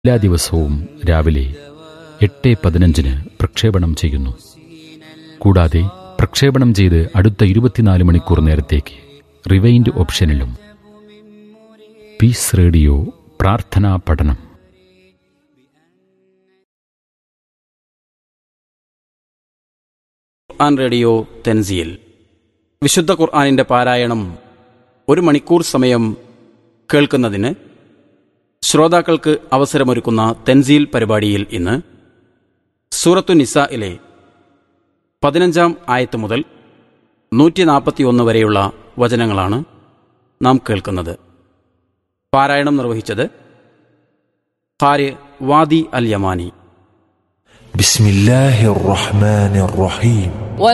എല്ലാ ദിവസവും രാവിലെ എട്ട് പതിനഞ്ചിന് പ്രക്ഷേപണം ചെയ്യുന്നു കൂടാതെ പ്രക്ഷേപണം ചെയ്ത് അടുത്ത ഇരുപത്തിനാല് മണിക്കൂർ നേരത്തേക്ക് റിവൈൻഡ് ഓപ്ഷനിലും പീസ് റേഡിയോ പ്രാർത്ഥനാ പഠനം ഖുർആൻ റേഡിയോ തെൻസിയിൽ വിശുദ്ധ ഖുർആാനിൻ്റെ പാരായണം ഒരു മണിക്കൂർ സമയം കേൾക്കുന്നതിന് ശ്രോതാക്കൾക്ക് അവസരമൊരുക്കുന്ന തെൻസീൽ പരിപാടിയിൽ ഇന്ന് സൂറത്തു നിസയിലെ പതിനഞ്ചാം ആയത്ത് മുതൽ നൂറ്റി നാൽപ്പത്തിയൊന്ന് വരെയുള്ള വചനങ്ങളാണ് നാം കേൾക്കുന്നത് പാരായണം നിർവഹിച്ചത് ഖാര് വാദി അൽ യമാനി بسم الله الرحمن الرحيم